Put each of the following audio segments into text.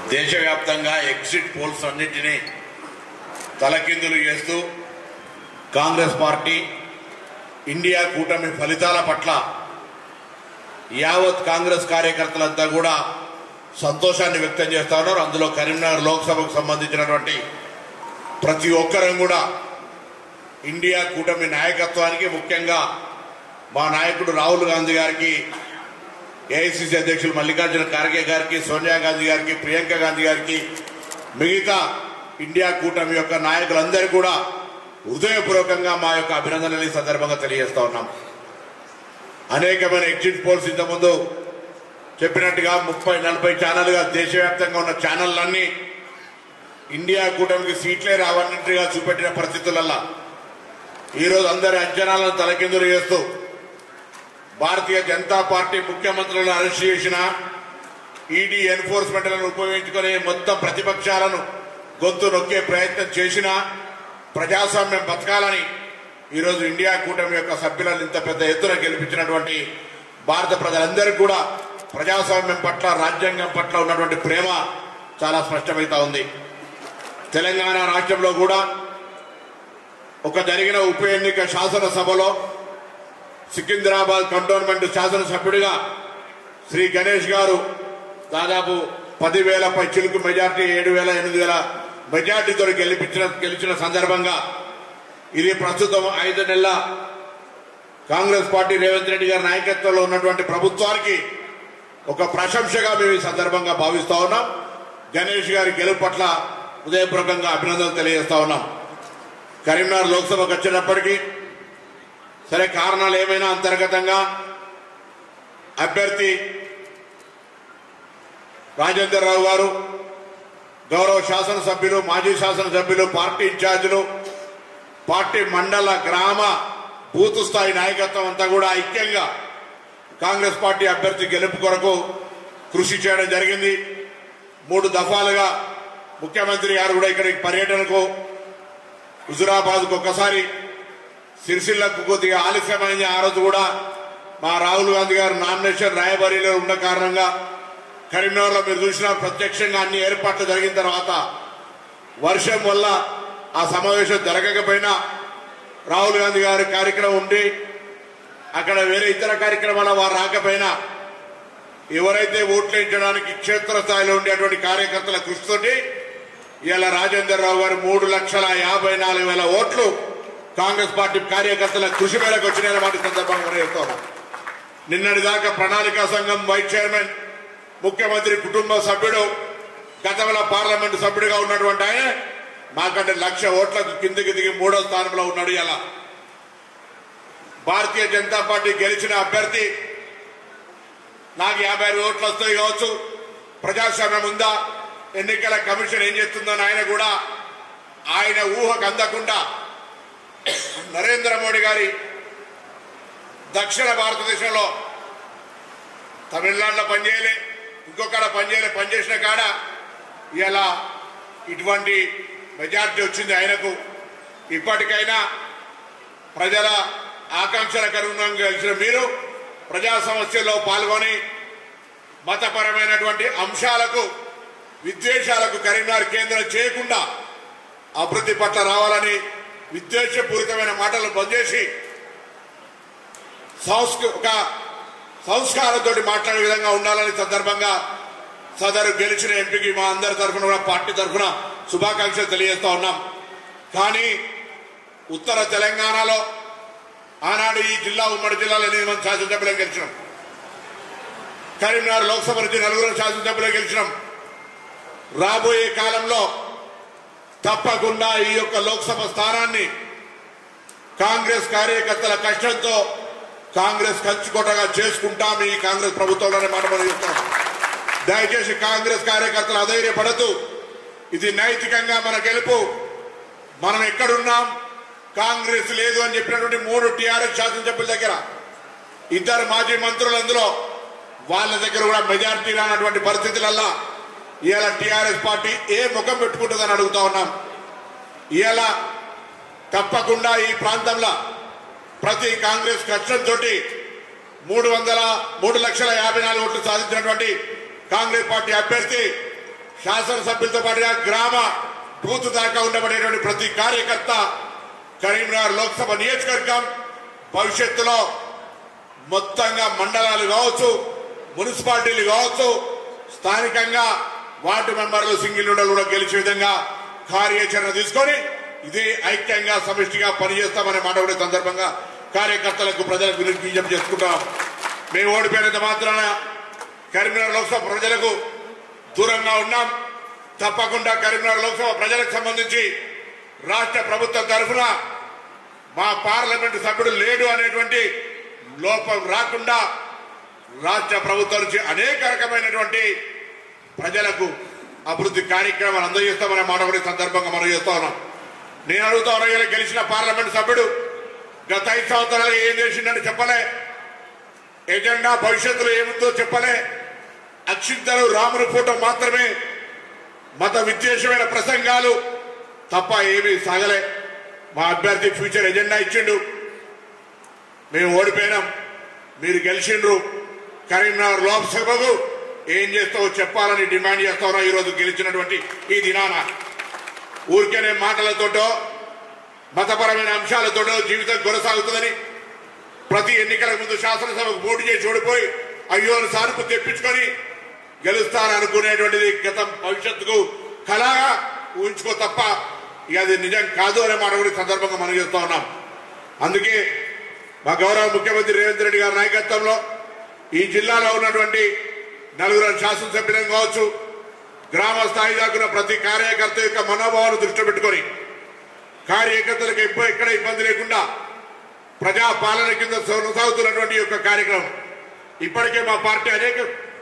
దేశవ్యాప్తంగా exit polls అన్నింటినీ తలకిందులు చేస్తూ కాంగ్రెస్ పార్టీ ఇండియా కూటమి ఫలితాల పట్ల యావత్ కాంగ్రెస్ కార్యకర్తలంతా కూడా సంతోషాన్ని వ్యక్తం చేస్తా ఉన్నారు అందులో కరీంనగర్ లోక్సభకు సంబంధించినటువంటి ప్రతి ఒక్కరం కూడా ఇండియా కూటమి నాయకత్వానికి ముఖ్యంగా మా నాయకుడు రాహుల్ గాంధీ గారికి ఏఐసిసి అధ్యక్షులు మల్లికార్జున ఖార్గే గారికి సోనియా గాంధీ గారికి ప్రియాంక గాంధీ గారికి మిగతా ఇండియా కూటమి యొక్క నాయకులందరూ కూడా హృదయపూర్వకంగా మా యొక్క అభినందనలు ఈ సందర్భంగా తెలియజేస్తా ఉన్నాం అనేకమైన ఎగ్జిట్ పోల్స్ ఇంతకుముందు చెప్పినట్టుగా ముప్పై నలభై ఛానల్గా దేశవ్యాప్తంగా ఉన్న ఛానళ్ళన్నీ ఇండియా కూటమికి సీట్లే రావన్నట్టుగా చూపెట్టిన పరిస్థితులల్లా ఈరోజు అందరి అంచనాలను తలకిందులు చేస్తూ భారతీయ జనతా పార్టీ ముఖ్యమంత్రులను అరెస్ట్ చేసిన ఈడీ ఎన్ఫోర్స్మెంట్లను ఉపయోగించుకునే మొత్తం ప్రతిపక్షాలను గొంతు నొక్కే ప్రయత్నం చేసినా ప్రజాస్వామ్యం బతకాలని ఈరోజు ఇండియా కూటమి యొక్క సభ్యులను ఇంత పెద్ద ఎత్తున గెలిపించినటువంటి భారత ప్రజలందరికీ కూడా ప్రజాస్వామ్యం పట్ల రాజ్యాంగం పట్ల ఉన్నటువంటి ప్రేమ చాలా స్పష్టమవుతా ఉంది తెలంగాణ రాష్ట్రంలో కూడా ఒక జరిగిన ఉప ఎన్నిక శాసనసభలో సికింద్రాబాద్ కంటోన్మెంట్ శాసనసభ్యుడిగా శ్రీ గణేష్ గారు దాదాపు పదివేల పై చిలుకు మెజార్టీ ఏడు వేల ఎనిమిది వేల మెజార్టీతో గెలిపించిన గెలిచిన సందర్భంగా ఇది ప్రస్తుతం ఐదు నెలల కాంగ్రెస్ పార్టీ రేవంత్ రెడ్డి గారి నాయకత్వంలో ఉన్నటువంటి ప్రభుత్వానికి ఒక ప్రశంసగా మేము ఈ సందర్భంగా భావిస్తా ఉన్నాం గణేష్ గారి గెలుపు పట్ల హృదయపూర్వకంగా అభినందనలు తెలియజేస్తా ఉన్నాం కరీంనగర్ లోక్సభకు వచ్చినప్పటికీ సరే కారణాలు ఏమైనా అంతర్గతంగా అభ్యర్థి రాజేందర్ రావు గారు గౌరవ శాసనసభ్యులు మాజీ శాసనసభ్యులు పార్టీ ఇన్ఛార్జీలు పార్టీ మండల గ్రామ బూత్ స్థాయి నాయకత్వం అంతా కూడా ఐక్యంగా కాంగ్రెస్ పార్టీ అభ్యర్థి గెలుపు కొరకు కృషి చేయడం జరిగింది మూడు దఫాలుగా ముఖ్యమంత్రి గారు కూడా ఇక్కడికి పర్యటనకు హుజురాబాద్కు ఒక్కసారి సిరిసిల్లకు కొద్దిగా ఆలస్యమైంది ఆ రోజు కూడా మా రాహుల్ గాంధీ గారు నామినేషన్ రాయబరీలో ఉన్న కారణంగా కరీంనగర్లో మీరు చూసిన ప్రత్యక్షంగా అన్ని ఏర్పాట్లు జరిగిన తర్వాత వర్షం వల్ల ఆ సమావేశం జరగకపోయినా రాహుల్ గాంధీ గారి కార్యక్రమం ఉండి అక్కడ వేరే ఇతర కార్యక్రమాల వారు రాకపోయినా ఎవరైతే ఓట్లు వేయించడానికి క్షేత్రస్థాయిలో ఉండేటువంటి కార్యకర్తల కృషితోటి ఇలా రాజేందర్ రావు గారు మూడు లక్షల యాభై నాలుగు వేల ఓట్లు కాంగ్రెస్ పార్టీ కార్యకర్తల కృషి మేరకు వచ్చిన మాట సందర్భంగా చెప్తాను నిన్నటి దాకా ప్రణాళికా సంఘం వైస్ చైర్మన్ ముఖ్యమంత్రి కుటుంబ సభ్యుడు గతంలో పార్లమెంటు సభ్యుడిగా ఉన్నటువంటి ఆయన మాకంటే లక్ష ఓట్లకు కిందికి దిగి మూడో స్థానంలో ఉన్నాడు ఇలా భారతీయ జనతా పార్టీ గెలిచిన అభ్యర్థి నాకు యాభై ఆరు ఓట్లు వస్తాయి కావచ్చు ప్రజాస్వామ్యం ఉందా ఎన్నికల కమిషన్ ఏం చేస్తుందని ఆయన కూడా ఆయన ఊహకు అందకుండా నరేంద్ర మోడీ గారి దక్షిణ భారతదేశంలో తమిళనాడులో పనిచేయలే ఇంకొకడ పనిచేయలే పనిచేసిన కాడ ఇలా ఇటువంటి మెజార్టీ వచ్చింది ఆయనకు ఇప్పటికైనా ప్రజల ఆకాంక్షలకు అనుగుణంగా గెలిచిన మీరు ప్రజా సమస్యల్లో పాల్గొని మతపరమైనటువంటి అంశాలకు విద్వేషాలకు కరీంనగర్ కేంద్రం చేయకుండా అభివృద్ధి పట్ల రావాలని విద్వేషపూరితమైన మాటలు బంద్ చేసి సంస్కృ ఒక సంస్కారంతో మాట్లాడే విధంగా ఉండాలని సందర్భంగా సదరు గెలిచిన ఎంపీకి మా అందరి తరఫున కూడా పార్టీ తరఫున శుభాకాంక్షలు తెలియజేస్తా ఉన్నాం కానీ ఉత్తర తెలంగాణలో ఆనాడు ఈ జిల్లా ఉమ్మడి జిల్లాలో ఎనిమిది మంది శాసనసభ్యులు గెలిచినాం కరీంనగర్ లోక్సభ నుంచి నలుగురు శాసనసభ్యులు గెలిచినాం రాబోయే కాలంలో తప్పకుండా ఈ యొక్క లోక్సభ స్థానాన్ని కాంగ్రెస్ కార్యకర్తల కష్టంతో కాంగ్రెస్ కంచుకోటగా చేసుకుంటాం ఈ కాంగ్రెస్ ప్రభుత్వంలోనే మాట మనం చెప్తాం దయచేసి కాంగ్రెస్ కార్యకర్తలు అధైర్యపడద్దు ఇది నైతికంగా మన గెలుపు మనం ఎక్కడున్నాం కాంగ్రెస్ లేదు అని చెప్పినటువంటి మూడు టీఆర్ఎస్ శాసనసభ్యుల దగ్గర ఇద్దరు మాజీ మంత్రులు అందులో వాళ్ళ దగ్గర కూడా మెజార్టీ రానటువంటి పరిస్థితులల్లా ఇవాళ టీఆర్ఎస్ పార్టీ ఏ ముఖం పెట్టుకుంటుందని అడుగుతా ఉన్నాం ఇవాళ తప్పకుండా ఈ ప్రాంతంలో ప్రతి కాంగ్రెస్ కష్టంతో మూడు వందల మూడు లక్షల యాభై నాలుగు ఓట్లు సాధించినటువంటి కాంగ్రెస్ పార్టీ అభ్యర్థి శాసనసభ్యులతో పాటుగా గ్రామ బూత్ దాకా ఉండబడేటువంటి ప్రతి కార్యకర్త కరీంనగర్ లోక్సభ నియోజకవర్గం భవిష్యత్తులో మొత్తంగా మండలాలు కావచ్చు మున్సిపాలిటీలు కావచ్చు స్థానికంగా వార్డు మెంబర్లు సింగిల్ విండోలు కూడా గెలిచే విధంగా కార్యాచరణ తీసుకొని ఇదే ఐక్యంగా సమిష్టిగా పనిచేస్తామనే మాట కూడా ఈ సందర్భంగా కార్యకర్తలకు ప్రజలకు విజ్ఞప్తి చేసుకుంటాం మేము ఓడిపోయినంత మాత్రాన కరీంనగర్ లోక్సభ ప్రజలకు దూరంగా ఉన్నాం తప్పకుండా కరీంనగర్ లోక్సభ ప్రజలకు సంబంధించి రాష్ట్ర ప్రభుత్వం తరఫున మా పార్లమెంటు సభ్యుడు లేడు అనేటువంటి లోపం రాకుండా రాష్ట్ర ప్రభుత్వం నుంచి అనేక రకమైనటువంటి ప్రజలకు అభివృద్ధి కార్యక్రమాలు అందజేస్తామనే మాట కూడా ఈ సందర్భంగా మనం చేస్తా ఉన్నాం నేను అడుగుతా ఉన్నా ఇలా గెలిచిన పార్లమెంట్ సభ్యుడు గత ఐదు సంవత్సరాలు ఏం చేసిండని చెప్పలే ఎజెండా భవిష్యత్తులో ఏముందో చెప్పలే అక్షింతలు రాముని ఫోటో మాత్రమే మత విద్వేషమైన ప్రసంగాలు తప్ప ఏమీ సాగలే మా అభ్యర్థి ఫ్యూచర్ ఎజెండా ఇచ్చిండు మేము ఓడిపోయినాం మీరు గెలిచిండ్రు కరీంనగర్ లోక్సభకు ఏం చేస్తావో చెప్పాలని డిమాండ్ చేస్తా ఉన్నాం ఈరోజు గెలిచినటువంటి ఈ దినాన ఊరికేనే మాటలతోటో మతపరమైన అంశాలతోటో జీవితం కొనసాగుతుందని ప్రతి ఎన్నికల ముందు శాసనసభకు పోటీ చేసి ఓడిపోయి అయ్యో అని సానుపు తెప్పించుకొని గెలుస్తారనుకునేటువంటిది గత భవిష్యత్తుకు కళగా ఊహించుకో తప్ప ఇక అది నిజం కాదు అనే మాట కూడా ఈ సందర్భంగా మనం చేస్తా ఉన్నాం అందుకే మా గౌరవ ముఖ్యమంత్రి రేవంత్ రెడ్డి గారి నాయకత్వంలో ఈ జిల్లాలో ఉన్నటువంటి నలుగురు శాసనసభ్యులను కావచ్చు గ్రామ స్థాయి దాకున్న ప్రతి కార్యకర్త యొక్క మనోభావాన్ని దృష్టి పెట్టుకొని కార్యకర్తలకు ఎప్పుడు ఎక్కడ ఇబ్బంది లేకుండా ప్రజా పాలన కింద కొనసాగుతున్నటువంటి ఈ యొక్క కార్యక్రమం ఇప్పటికే మా పార్టీ అనేక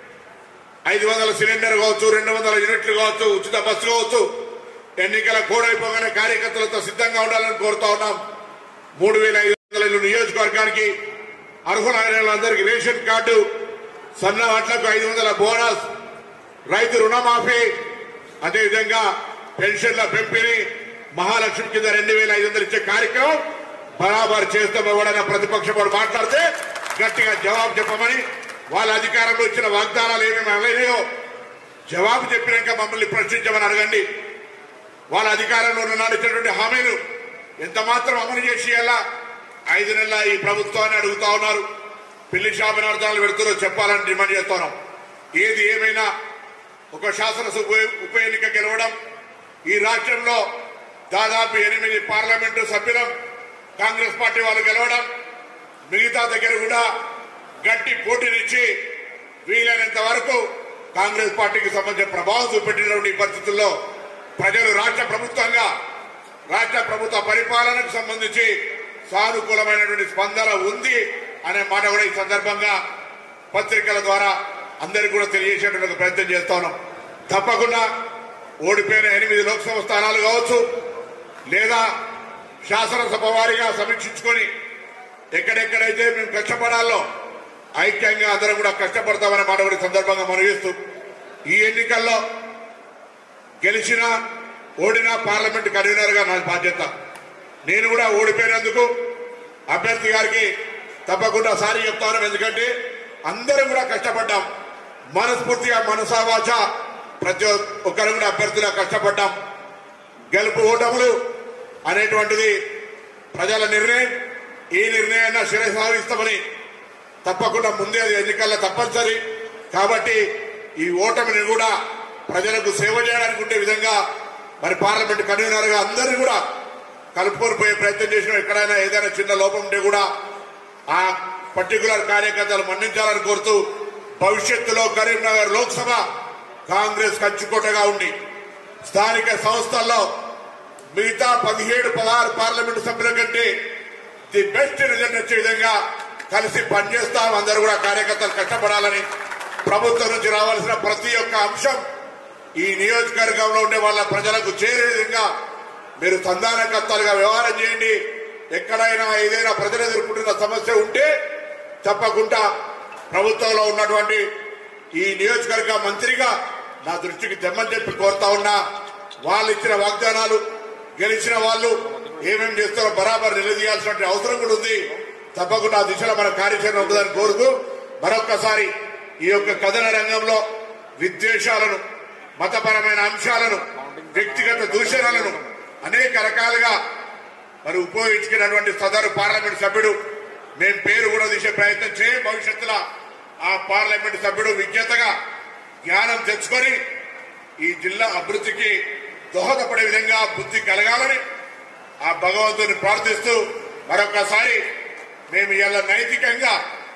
ఐదు వందల సిలిండర్ కావచ్చు రెండు వందల యూనిట్లు కావచ్చు ఉచిత బస్సు కావచ్చు ఎన్నికల కోడ్ అయిపోగానే కార్యకర్తలతో సిద్ధంగా ఉండాలని కోరుతా ఉన్నాం మూడు వేల ఐదు వందల ఇల్లు నియోజకవర్గానికి అర్హులైన వాళ్ళందరికీ రేషన్ కార్డు సన్న వాట్లకు ఐదు వందల బోనస్ రైతు రుణమాఫీ అదేవిధంగా పెన్షన్ల పెంపిణీ మహాలక్ష్మి కింద రెండు వేల ఐదు వందలు ఇచ్చే కార్యక్రమం బరాబర్ చేస్తాం ఎవడైనా ప్రతిపక్షం వాడు మాట్లాడితే గట్టిగా జవాబు చెప్పమని వాళ్ళ అధికారంలో ఇచ్చిన వాగ్దానాలు ఏమేమి అలైనాయో జవాబు చెప్పినాక మమ్మల్ని ప్రశ్నించమని అడగండి వాళ్ళ అధికారంలో ఉన్నాడు ఇచ్చినటువంటి హామీలు ఎంత మాత్రం అమలు చేసి ఎలా ఐదు నెలల ఈ ప్రభుత్వాన్ని అడుగుతా ఉన్నారు పిల్లి శాపనార్థాలు పెడుతున్నారో చెప్పాలని డిమాండ్ చేస్తున్నాం ఏది ఏమైనా ఒక శాసనసభ ఉప ఎన్నిక గెలవడం ఈ రాష్ట్రంలో దాదాపు ఎనిమిది పార్లమెంటు సభ్యులం కాంగ్రెస్ పార్టీ వాళ్ళు గెలవడం మిగతా దగ్గర కూడా గట్టి పోటీనిచ్చి వీలైనంత వరకు కాంగ్రెస్ పార్టీకి సంబంధించిన ప్రభావం చూపెట్టినటువంటి ఈ పరిస్థితుల్లో ప్రజలు రాష్ట్ర ప్రభుత్వంగా రాష్ట్ర ప్రభుత్వ పరిపాలనకు సంబంధించి సానుకూలమైనటువంటి స్పందన ఉంది అనే మాట కూడా ఈ సందర్భంగా పత్రికల ద్వారా అందరికీ కూడా తెలియజేసేటువంటి ప్రయత్నం చేస్తా ఉన్నాం తప్పకుండా ఓడిపోయిన ఎనిమిది లోక్సభ స్థానాలు కావచ్చు లేదా శాసనసభ వారిగా సమీక్షించుకొని ఎక్కడెక్కడైతే మేము కష్టపడాలో ఐక్యంగా అందరం కూడా కష్టపడతామనే మాట కూడా ఈ సందర్భంగా మనవిస్తూ ఈ ఎన్నికల్లో గెలిచిన ఓడిన పార్లమెంట్ కన్వీనర్ గా నా బాధ్యత నేను కూడా ఓడిపోయినందుకు అభ్యర్థి గారికి తప్పకుండా సారి చెప్తాను ఎందుకంటే అందరం కూడా కష్టపడ్డాం మనస్ఫూర్తిగా మనసావాచ ప్రతి ఒక్కరు కూడా అభ్యర్థిగా కష్టపడ్డాం గెలుపు ఓటములు అనేటువంటిది ప్రజల నిర్ణయం ఈ నిర్ణయాన్ని శిరసావిస్తామని తప్పకుండా ముందే అది ఎన్నికల్లో తప్పనిసరి కాబట్టి ఈ ఓటమిని కూడా ప్రజలకు సేవ చేయడానికి ఉండే విధంగా మరి పార్లమెంట్ కన్వీనర్ గా అందరినీ కూడా కలుపుకొని పోయే ప్రయత్నం చేసిన ఎక్కడైనా ఏదైనా చిన్న లోపం ఉంటే కూడా ఆ పర్టికులర్ కార్యకర్తలు మన్నించాలని కోరుతూ భవిష్యత్తులో కరీంనగర్ లోక్సభ కాంగ్రెస్ కంచుకోటగా ఉండి స్థానిక సంస్థల్లో మిగతా పదిహేడు పదహారు పార్లమెంటు సభ్యుల కంటే ది బెస్ట్ రిజల్ట్ వచ్చే విధంగా కలిసి పనిచేస్తాం అందరూ కూడా కార్యకర్తలు కష్టపడాలని ప్రభుత్వం నుంచి రావాల్సిన ప్రతి ఒక్క అంశం ఈ నియోజకవర్గంలో ఉండే వాళ్ళ ప్రజలకు చేరే విధంగా మీరు సంధానకర్తలుగా వ్యవహారం చేయండి ఎక్కడైనా ఏదైనా ప్రజలు ఎదుర్కొంటున్న సమస్య ఉంటే తప్పకుండా ప్రభుత్వంలో ఉన్నటువంటి ఈ నియోజకవర్గ మంత్రిగా నా దృష్టికి తెమ్మని చెప్పి కోరుతా ఉన్నా వాళ్ళు ఇచ్చిన వాగ్దానాలు గెలిచిన వాళ్ళు ఏమేమి చేస్తారో బరాబర్ నిలదీయాల్సిన అవసరం కూడా ఉంది తప్పకుండా ఆ దిశలో మన కార్యాచరణ ఉంటుందని కోరుతూ మరొక్కసారి ఈ యొక్క కథన రంగంలో విద్వేషాలను మతపరమైన అంశాలను వ్యక్తిగత దూషణలను అనేక రకాలుగా మరి ఉపయోగించుకున్నటువంటి సదరు పార్లమెంట్ సభ్యుడు మేము పేరు కూడా తీసే ప్రయత్నం చేయం భవిష్యత్తులో ఆ పార్లమెంట్ సభ్యుడు విజ్ఞతగా జ్ఞానం తెచ్చుకొని ఈ జిల్లా అభివృద్ధికి దోహదపడే విధంగా బుద్ధి కలగాలని ఆ భగవంతుని ప్రార్థిస్తూ మరొకసారి మేము ఇలా నైతికంగా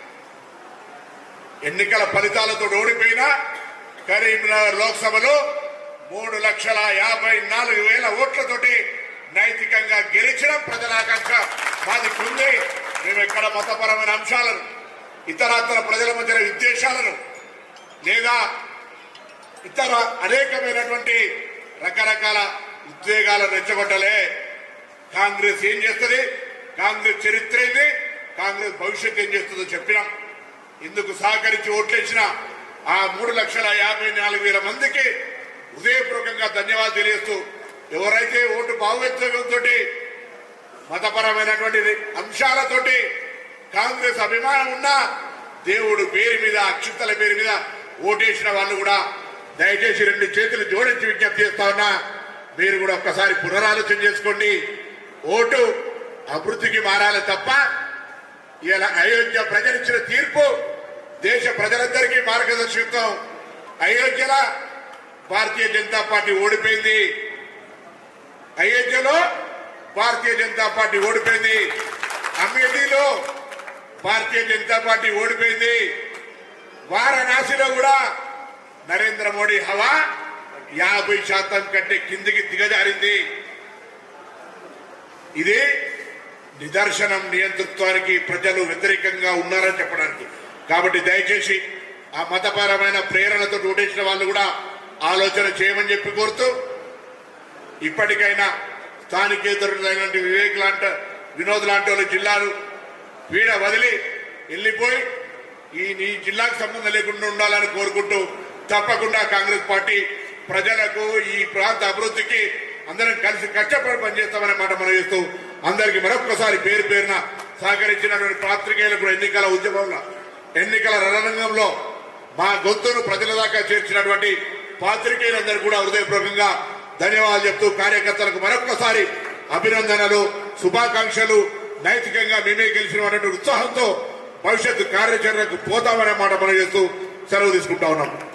ఎన్నికల ఫలితాలతో ఓడిపోయినా కరీంనగర్ లోక్సభలో మూడు లక్షల యాభై నాలుగు వేల ఓట్లతోటి నైతికంగా గెలిచిన ప్రజల ఆకాంక్ష మాది ఉంది మేము ఇక్కడ మతపరమైన అంశాలను ఇతరత్ర ప్రజల మధ్య విద్వేషాలను లేదా ఇతర అనేకమైనటువంటి రకరకాల ఉద్వేగాలను రెచ్చగొట్టలే కాంగ్రెస్ ఏం చేస్తుంది కాంగ్రెస్ చరిత్ర ఏంది కాంగ్రెస్ భవిష్యత్తు ఏం చేస్తుందో చెప్పినాం ఇందుకు సహకరించి ఓట్లేసిన ఆ మూడు లక్షల యాభై నాలుగు వేల మందికి హృదయపూర్వకంగా ధన్యవాదాలు తెలియజేస్తూ ఎవరైతే ఓటు భావోద్వేగంతో మతపరమైనటువంటి అంశాలతోటి కాంగ్రెస్ అభిమానం ఉన్నా దేవుడు పేరు మీద అక్షింతల పేరు మీద ఓటేసిన వాళ్ళు కూడా దయచేసి రెండు చేతులు జోడించి విజ్ఞప్తి చేస్తా ఉన్నా మీరు కూడా ఒక్కసారి పునరాలోచన చేసుకోండి ఓటు అభివృద్ధికి మారాలి తప్ప ఇలా అయోధ్య ప్రజలిచ్చిన తీర్పు దేశ ప్రజలందరికీ మార్గదర్శకత్వం అయోధ్యలో భారతీయ జనతా పార్టీ ఓడిపోయింది అయోధ్యలో భారతీయ జనతా పార్టీ ఓడిపోయింది అమేఠీలో భారతీయ జనతా పార్టీ ఓడిపోయింది వారణాసిలో కూడా నరేంద్ర మోడీ హవా యాభై శాతం కంటే కిందికి దిగజారింది ఇది నిదర్శనం నియంతృత్వానికి ప్రజలు వ్యతిరేకంగా ఉన్నారని చెప్పడానికి కాబట్టి దయచేసి ఆ మతపరమైన ప్రేరణతో ఓటేసిన వాళ్ళు కూడా ఆలోచన చేయమని చెప్పి కోరుతూ ఇప్పటికైనా స్థానికేతరులైనటువంటి వివేక్ లాంటి వినోద్ లాంటి వాళ్ళు జిల్లాలు వీడ వదిలి వెళ్ళిపోయి ఈ నీ జిల్లాకు సంబంధం లేకుండా ఉండాలని కోరుకుంటూ తప్పకుండా కాంగ్రెస్ పార్టీ ప్రజలకు ఈ ప్రాంత అభివృద్ధికి అందరం కలిసి కష్టపడి పనిచేస్తామనే మాట మనం చేస్తూ అందరికీ మరొక్కసారి పేరు పేరున సహకరించినటువంటి పాత్రికేయులకు కూడా ఎన్నికల ఉద్యమంలో ఎన్నికల రణరంగంలో మా గొంతును ప్రజల దాకా చేర్చినటువంటి పాత్రికేయులందరూ కూడా హృదయపూర్వకంగా ధన్యవాదాలు చెప్తూ కార్యకర్తలకు మరొక్కసారి అభినందనలు శుభాకాంక్షలు నైతికంగా మేమే గెలిచినటువంటి ఉత్సాహంతో భవిష్యత్తు కార్యాచరణకు పోతామనే మాట మనం చేస్తూ సెలవు తీసుకుంటా ఉన్నాం